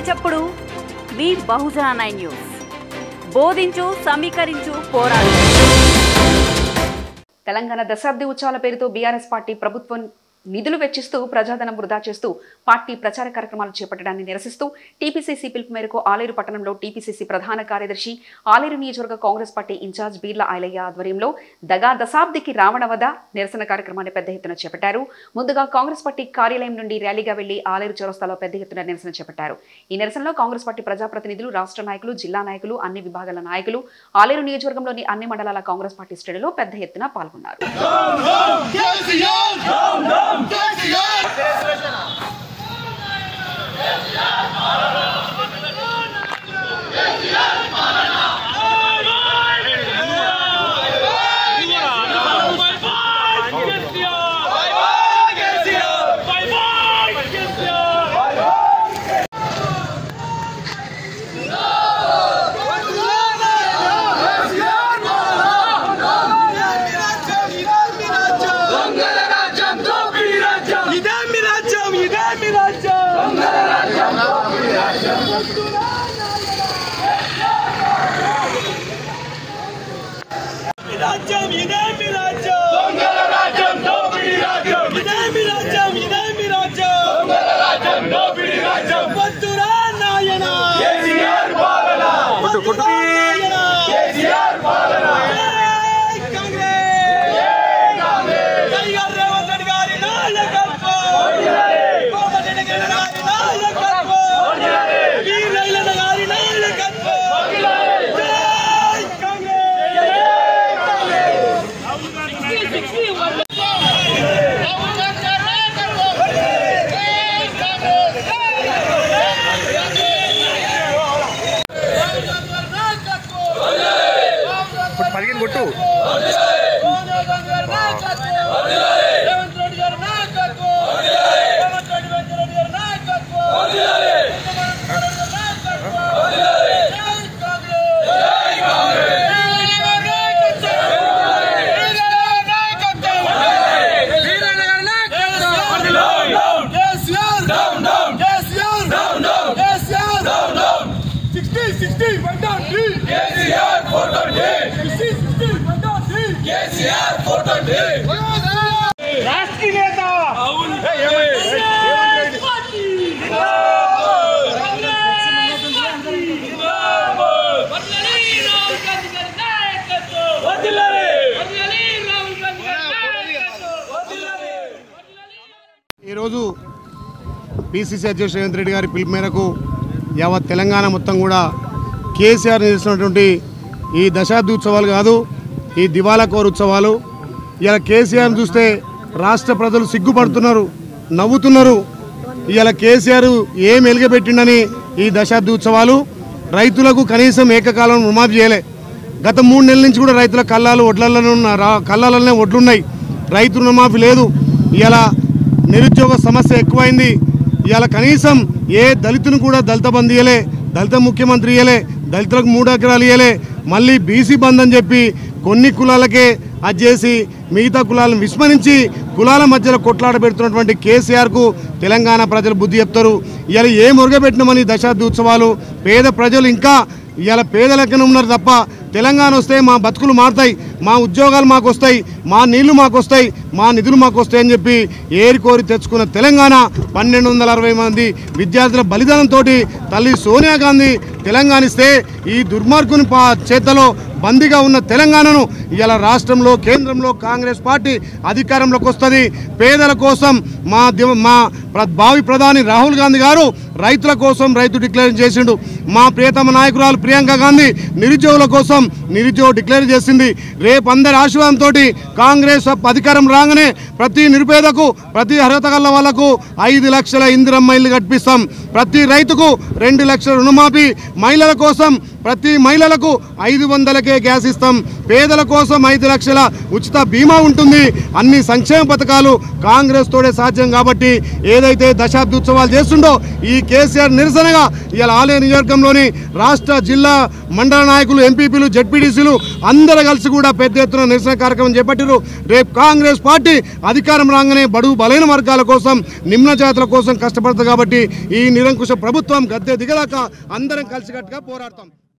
చప్పుడు మీ బహుజన nine news బోధించు సమీకరించు పోరాడు తెలంగాణ దశాబ్ది ఉత్సవాల పేరుతో బీఆర్ఎస్ పార్టీ ప్రభుత్వం నిధులు వెచ్చిస్తూ ప్రజాధనం వృధా చేస్తూ పార్టీ ప్రచార కార్యక్రమాలు చేపట్టడాన్ని నిరసిస్తూ టీపీసీసీ పిలుపు మేరకు ఆలేరు పట్టణంలో టీపీసీసీ ప్రధాన కార్యదర్శి ఆలేరు నియోజకవర్గ కాంగ్రెస్ పార్టీ ఇన్ఛార్జ్ బీర్ల ఐలయ్య ఆధ్వర్యంలో దగా దశాబ్దికి రావణవద నిరసన కార్యక్రమాన్ని పెద్ద ఎత్తున చేపట్టారు ముందుగా కాంగ్రెస్ పార్టీ కార్యాలయం నుండి ర్యాలీగా వెళ్లి ఆలేరు చౌరస్తాలో పెద్ద ఎత్తున నిరసన చేపట్టారు ఈ నిరసనలో కాంగ్రెస్ పార్టీ ప్రజాప్రతినిధులు రాష్ట్ర నాయకులు జిల్లా నాయకులు అన్ని విభాగాల నాయకులు ఆలేరు నియోజకవర్గంలోని అన్ని మండలాల కాంగ్రెస్ పార్టీ శ్రేణులు పెద్ద ఎత్తున పాల్గొన్నారు ఇదే మీ రాజ్యం ఇదే మీ రాజ్యం మీ రాజ్యం ఇదే మీ రాజ్యం దొంగల రాజ్యం దోపిడీ రాజ్యం ఇదే మీ రాజ్యం ఇదే మీ రాజ్యం దొంగల రాజ్యం దోపిడీ రాజ్యం వద్దురా నాయన కేసీఆర్ పాలన వద్దురా నాయన కేసీఆర్ పాలన జై కాంగ్రెస్ జై కాంగ్రెస్ టైగర్ రేవంత్ రెడ్డి గారి నాయకత్వం కోమటిరెడ్డి గారి నాయకత్వం వీరయ్యన్న గారి నాయకత్వం జై కాంగ్రెస్ పదిహేను కొట్టు Sixty, sixty, one down, three. KCR, four down, three. Sixty, sixty, one down, three. KCR, four down, three. Rashtriya నేత అవును ఈరోజు పిసిసి అధ్యక్షుడు రేవంత్ రెడ్డి గారి పిలుపు మేరకు యావత్ తెలంగాణ మొత్తం కూడా కేసీఆర్ చేస్తున్నటువంటి ఈ దశాబ్ది ఉత్సవాలు కాదు ఈ దివాలా కోర్ ఉత్సవాలు ఇలా కేసీఆర్ చూస్తే రాష్ట్ర ప్రజలు సిగ్గుపడుతున్నారు నవ్వుతున్నారు ఇవాళ కేసీఆర్ ఏం ఎలుగబెట్టిండని ఈ దశాబ్ది ఉత్సవాలు రైతులకు కనీసం ఏకకాలం రుణమాఫీ చేయలే గత మూడు నెలల నుంచి కూడా రైతుల కళ్ళాలు ఒడ్లలోనే ఉన్న రా- కళ్ళాలనే ఒడ్లున్నాయి రైతు రుణమాఫీ లేదు ఇలా నిరుద్యోగ సమస్య ఎక్కువైంది ఇవాళ కనీసం ఏ దళితుని కూడా దళిత బంధు ఇయ్యలే దళిత ముఖ్యమంత్రి ఇయ్యలే దళితులకు మూడు ఎకరాలు ఇయ్యలే మళ్ళీ బీసీ బంద్ అని చెప్పి కొన్ని కులాలకే అది చేసి మిగతా కులాలను విస్మరించి కులాల మధ్యలో కొట్లాడ పెడుతున్నటువంటి కేసీఆర్కు తెలంగాణ ప్రజలు బుద్ధి చెప్తారు ఇవాళ ఏ మురుగబెట్టినామని దశాబ్ది ఉత్సవాలు పేద ప్రజలు ఇంకా ఇవాళ పేద లెక్కన ఉన్నారు తప్ప తెలంగాణ వస్తే మా బతుకులు మారుతాయి మా ఉద్యోగాలు మాకు వస్తాయి మా నీళ్లు మాకు వస్తాయి మా నిధులు మాకు వస్తాయని చెప్పి ఏరి కోరి తెచ్చుకున్న తెలంగాణ పన్నెండు వందల అరవై మంది విద్యార్థుల బలిదానంతో తల్లి సోనియా గాంధీ తెలంగాణ ఇస్తే ఈ దుర్మార్గుని పా చేతలో బందీగా ఉన్న తెలంగాణను ఇలా రాష్ట్రంలో కేంద్రంలో కాంగ్రెస్ పార్టీ అధికారంలోకి వస్తుంది పేదల కోసం మా దివ- మా ప్ర- భావి ప్రధాని రాహుల్ గాంధీ గారు రైతుల కోసం రైతు డిక్లేర్ చేసిండు మా ప్రియతమ నాయకురాలు ప్రియాంక గాంధీ నిరుద్యోగుల కోసం నిరుద్యోగ డిక్లేర్ చేసింది రేపు అందరి ఆశీర్వాదంతో కాంగ్రెస్ అధికారం రాగానే ప్రతి నిరుపేదకు ప్రతి అర్హత గల వాళ్లకు ఐదు లక్షల ఇందిరమ్మ ఇల్లు కట్టిస్తాం ప్రతి రైతుకు రెండు లక్షల రుణమాఫీ మహిళల కోసం ప్రతి మహిళలకు ఐదు వందలకే గ్యాస్ ఇస్తాం పేదల కోసం ఐదు లక్షల ఉచిత బీమా ఉంటుంది అన్ని సంక్షేమ పథకాలు కాంగ్రెస్ తోడే సాధ్యం కాబట్టి ఏదైతే దశాబ్ది ఉత్సవాలు చేస్తుండో ఈ కేసీఆర్ నిరసనగా ఇవాళ ఆలయ నియోజకవర్గంలోని రాష్ట్ర జిల్లా మండల నాయకులు ఎంపీపీలు జడ్పీటీసీలు అందరూ కలిసి కూడా పెద్ద ఎత్తున నిరసన కార్యక్రమం చేపట్టారు రేపు కాంగ్రెస్ పార్టీ అధికారం రాగానే బడుగు బలైన వర్గాల కోసం నిమ్న జాతుల కోసం కష్టపడుతుంది కాబట్టి ఈ నిరంకుశ ప్రభుత్వం గద్దె దిగదాకా అందరం కలిసికట్టుగా పోరాడతాం